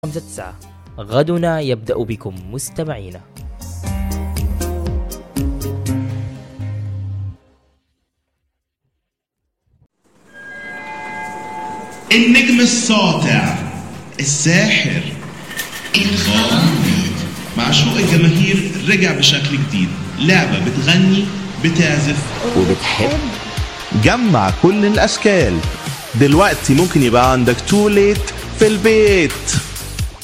خمسة تسعة غدنا يبدأ بكم مستمعينا النجم الساطع الساحر الغامض معشوق الجماهير رجع بشكل جديد لعبة بتغني بتعزف وبتحب جمع كل الأشكال دلوقتي ممكن يبقى عندك توليت في البيت